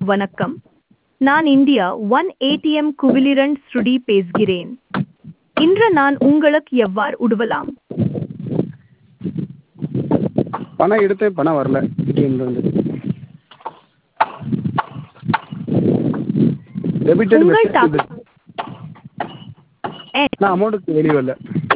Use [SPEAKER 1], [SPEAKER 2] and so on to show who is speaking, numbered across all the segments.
[SPEAKER 1] வணக்கம் நான் India one ATM குவிலிரன் ஸ்ருடி பேசுகிறேன் இன்று நான் உங்களுக்கு எவ்வாறு உதவலாம்
[SPEAKER 2] பணம் எடுத்தேன் பணம் வரல ஏடிஎம்லேருந்து டெபிட்டட்
[SPEAKER 1] உங்கள்
[SPEAKER 2] மெசேஜ்
[SPEAKER 1] டாக்
[SPEAKER 2] நான் அமௌண்ட்டுக்கு வெளியே வரல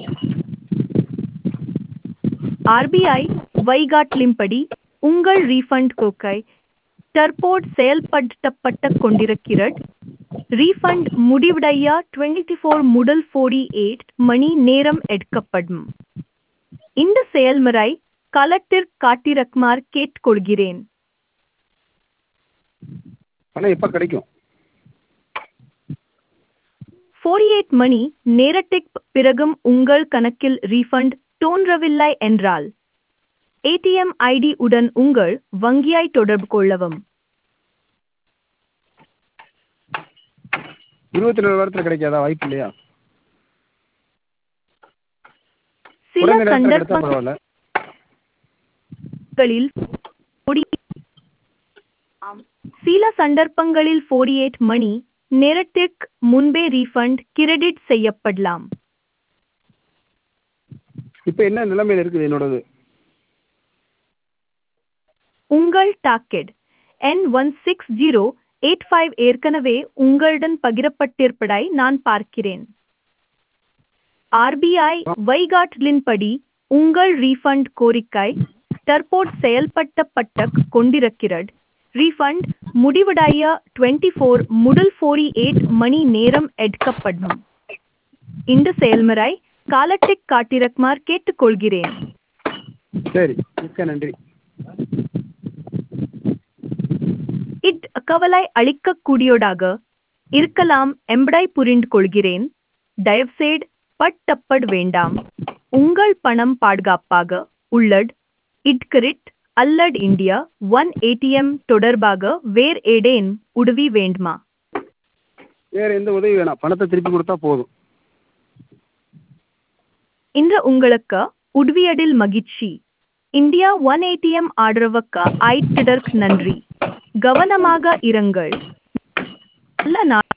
[SPEAKER 1] ஆர்பிஐ வைகாட்லின்படி உங்கள் ரீஃபண்ட் கோக்கை தற்போது செயல்படுத்தப்பட்டு கொண்டிருக்கிறது ரீஃபண்ட் முடிவடைய டுவெண்ட்டி ஃபோர் முதல் ஃபோர்டி எயிட் மணி நேரம் எடுக்கப்படும் இந்த செயல்முறை களத்தில் காட்டிரக்குமாறு கேட்டுக்கொள்கிறேன்
[SPEAKER 2] பணம் எப்போ கிடைக்கும்
[SPEAKER 1] ஃபோர்டி எயிட் மணி நேரத்திற்கு பிறகும் உங்கள் கணக்கில் ரீஃபண்ட் தோன்றவில்லை என்றால் ஏடிஎம் ஐடி உடன் உங்கள் வங்கியை தொடர்பு கொள்ளவும்
[SPEAKER 2] இருபத்தி நாலு வாரத்தில் கிடைக்காதா வாய்ப்பு இல்லையா
[SPEAKER 1] சில
[SPEAKER 2] குறைந்த நேரத்தில் கிடைச்சா
[SPEAKER 1] சந்தர்ப்பங்களில்
[SPEAKER 2] பரவாயில்ல
[SPEAKER 1] 40 ஆம். சில சந்தர்ப்பங்களில் 48 மணி நேரத்திற்கு முன்பே ரீஃபண்ட் கிரெடிட் செய்யப்படலாம்
[SPEAKER 2] இப்போ என்ன நிலைமையில் இருக்குது என்னோடது
[SPEAKER 1] உங்கள் டாக்கெட் என் one six zero eight five ஏற்கனவே உங்களுடன் பகிரப்பட்டிருப்பதை நான் பார்க்கிறேன் ஆர்பிஐ வைகாட்லின்படி உங்கள் ரீஃபண்ட் கோரிக்கை தற்போது செயல்படுத்தப்பட்டு கொண்டிருக்கிறது ரீஃபண்ட் முடிவடைய டுவெண்ட்டி ஃபோர் முதல் ஃபோர்டி எயிட் மணி நேரம் எடுக்கப்படும் இந்த செயல்முறை காலத்திக் காட்டிரக்குமாறு கேட்டுக்கொள்கிறேன்
[SPEAKER 2] சரி மிக்க நன்றி
[SPEAKER 1] இட் கவலை அளிக்கக்கூடியதாக இருக்கலாம் என்பதை புரிந்து கொள்கிறேன் தயவுசெய்து பட்டப்பட வேண்டாம் உங்கள் பணம் பாதுகாப்பாக உள்ளது இட்கிரிட் அல்லது இந்தியா ஒன் ஏடிஎம் தொடர்பாக வேறு ஏதேன் உதவி வேண்டுமா
[SPEAKER 2] வேறு எந்த உதவி வேணாம் பணத்தை திருப்பி கொடுத்தா போதும்
[SPEAKER 1] இன்று உங்களுக்கு உதவியதில் மகிழ்ச்சி இந்தியா ஒன் ஏடிஎம் ஆதரவுக்கு ஐத்திடற்கு நன்றி கவனமாக இருங்கள் நல்ல நாள்